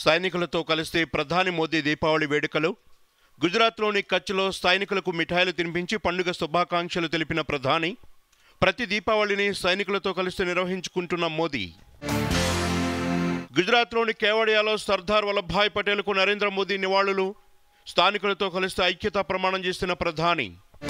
సైనికులతో కలిసి ప్రధాని మోదీ దీపావళి వేడుకలు గుజరాత్లోని కచ్లో సైనికులకు మిఠాయిలు తినిపించి పండుగ శుభాకాంక్షలు తెలిపిన ప్రధాని ప్రతి దీపావళిని సైనికులతో కలిసి నిర్వహించుకుంటున్న మోదీ గుజరాత్లోని కేవడియాలో సర్దార్ వల్లభాయ్ పటేల్కు నరేంద్ర మోదీ నివాళులు స్థానికులతో కలిసి ఐక్యతా ప్రమాణం చేసిన ప్రధాని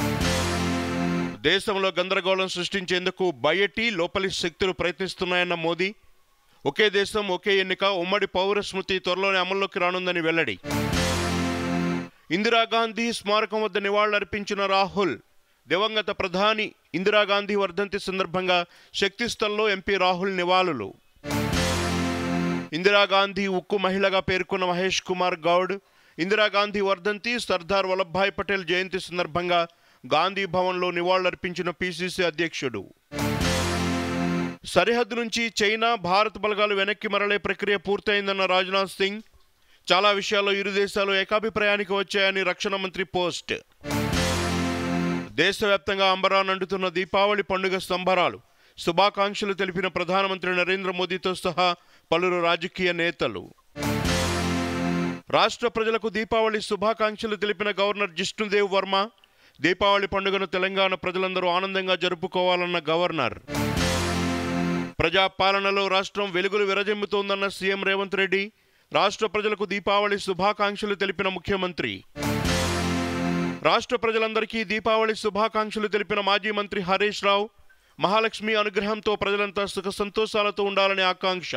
దేశంలో గందరగోళం సృష్టించేందుకు బయటి లోపలి శక్తులు ప్రయత్నిస్తున్నాయన్న మోదీ ఒకే దేశం ఒకే ఎన్నిక ఉమ్మడి పౌర స్మృతి త్వరలోనే అమల్లోకి రానుందని వెల్లడి ఇందిరాగాంధీ స్మారకం వద్ద నివాళులర్పించిన రాహుల్ దివంగత ప్రధాని ఇందిరాగాంధీ వర్ధంతి సందర్భంగా శక్తిస్థల్లో ఎంపీ రాహుల్ నివాళులు ఇందిరాగాంధీ ఉక్కు మహిళగా పేర్కొన్న మహేష్ కుమార్ గౌడ్ ఇందిరాగాంధీ వర్ధంతి సర్దార్ వల్లభాయ్ పటేల్ జయంతి సందర్భంగా గాంధీ భవన్లో నివాళులర్పించిన పిసిసి అధ్యక్షుడు సరిహద్దు నుంచి చైనా భారత్ బలగాలు వెనక్కి మరలే ప్రక్రియ పూర్తయిందన్న రాజ్నాథ్ సింగ్ చాలా విషయాల్లో ఇరు దేశాలు ఏకాభిప్రాయానికి వచ్చాయని రక్షణ మంత్రి పోస్ట్ దేశవ్యాప్తంగా అంబరానండుతున్న దీపావళి పండుగ సంబరాలు శుభాకాంక్షలు తెలిపిన ప్రధానమంత్రి నరేంద్ర మోదీతో సహా పలువురు రాజకీయ నేతలు రాష్ట్ర ప్రజలకు దీపావళి శుభాకాంక్షలు తెలిపిన గవర్నర్ జిష్ణుదేవ్ వర్మ దీపావళి పండుగను తెలంగాణ ప్రజలందరూ ఆనందంగా జరుపుకోవాలన్న గవర్నర్ ప్రజా పాలనలో రాష్ట్రం వెలుగులు విరజిమ్ముతోందన్న సీఎం రేవంత్ రెడ్డి రాష్ట్ర ప్రజలకు దీపావళి శుభాకాంక్షలు తెలిపిన ముఖ్యమంత్రి రాష్ట్ర ప్రజలందరికీ దీపావళి శుభాకాంక్షలు తెలిపిన మాజీ మంత్రి హరీష్ రావు మహాలక్ష్మి అనుగ్రహంతో ప్రజలంతా సుఖ సంతోషాలతో ఉండాలని ఆకాంక్ష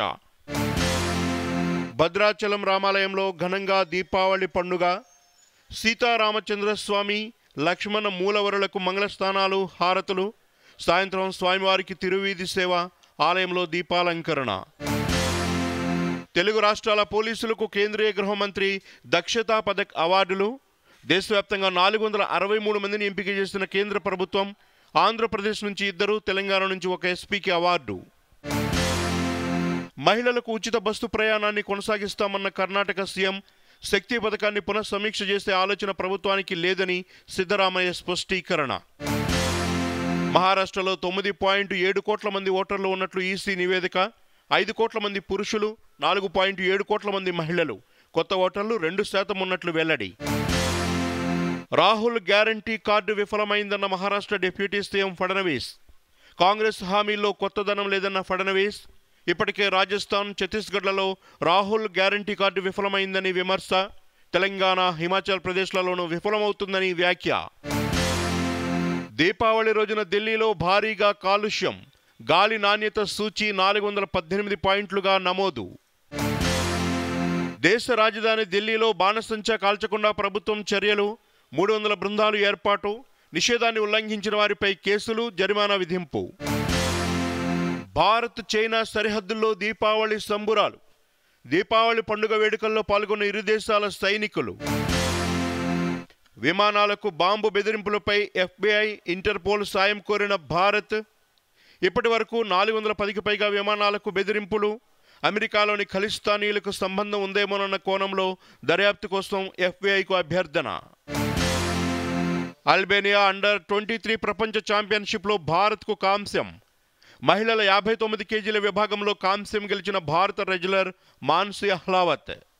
భద్రాచలం రామాలయంలో ఘనంగా దీపావళి పండుగ సీతారామచంద్ర స్వామి లక్ష్మణ మూలవరులకు మంగళస్థానాలు హారతులు సాయంత్రం స్వామివారికి తిరువీధి సేవ ఆలయంలో దీపాలంకరణ తెలుగు రాష్ట్రాల పోలీసులకు కేంద్రీయ గృహమంత్రి దక్షతా పథక్ అవార్డులు దేశవ్యాప్తంగా నాలుగు వందల అరవై మూడు మందిని ఎంపిక చేసిన కేంద్ర ప్రభుత్వం ఆంధ్రప్రదేశ్ నుంచి ఇద్దరు తెలంగాణ నుంచి ఒక ఎస్పీకి అవార్డు మహిళలకు ఉచిత బస్సు ప్రయాణాన్ని కొనసాగిస్తామన్న కర్ణాటక సీఎం శక్తి పథకాన్ని పునఃసమీక్ష చేసే ఆలోచన ప్రభుత్వానికి లేదని సిద్ధరామయ్య స్పష్టీకరణ మహారాష్ట్రలో తొమ్మిది పాయింట్ ఏడు కోట్ల మంది ఓటర్లు ఉన్నట్లు ఈసీ నివేదిక ఐదు కోట్ల మంది పురుషులు నాలుగు పాయింట్ ఏడు కోట్ల మంది మహిళలు కొత్త ఓటర్లు రెండు శాతం ఉన్నట్లు వెల్లడి రాహుల్ గ్యారంటీ కార్డు విఫలమైందన్న మహారాష్ట్ర డిప్యూటీ సీఎం ఫడణవీస్ కాంగ్రెస్ హామీల్లో కొత్తదనం లేదన్న ఫడణవీస్ ఇప్పటికే రాజస్థాన్ ఛత్తీస్గఢ్లలో రాహుల్ గ్యారంటీ కార్డు విఫలమైందని విమర్శ తెలంగాణ హిమాచల్ ప్రదేశ్లలోనూ విఫలమవుతుందని వ్యాఖ్య దీపావళి రోజున ఢిల్లీలో భారీగా కాలుష్యం గాలి నాణ్యత సూచి నాలుగు వందల పద్దెనిమిది పాయింట్లుగా నమోదు దేశ రాజధాని ఢిల్లీలో బాణసంచా కాల్చకుండా ప్రభుత్వం చర్యలు మూడు వందల బృందాలు ఏర్పాటు నిషేధాన్ని ఉల్లంఘించిన వారిపై కేసులు జరిమానా విధింపు భారత్ చైనా సరిహద్దుల్లో దీపావళి సంబురాలు దీపావళి పండుగ వేడుకల్లో పాల్గొన్న ఇరు దేశాల సైనికులు విమానాలకు బాంబు బెదిరింపులపై ఎఫ్బిఐ ఇంటర్పోల్ సాయం కోరిన భారత్ ఇప్పటి వరకు నాలుగు వందల పదికి పైగా విమానాలకు బెదిరింపులు అమెరికాలోని ఖలిస్తానీయులకు సంబంధం ఉందేమోనన్న కోణంలో దర్యాప్తు కోసం ఎఫ్బిఐకు అభ్యర్థన అల్బేనియా అండర్ ట్వంటీ త్రీ ప్రపంచ ఛాంపియన్షిప్లో భారత్కు కాంస్యం మహిళల యాభై తొమ్మిది కేజీల విభాగంలో కాంస్యం గెలిచిన భారత రెజ్లర్ మాన్సీ అహ్లావత్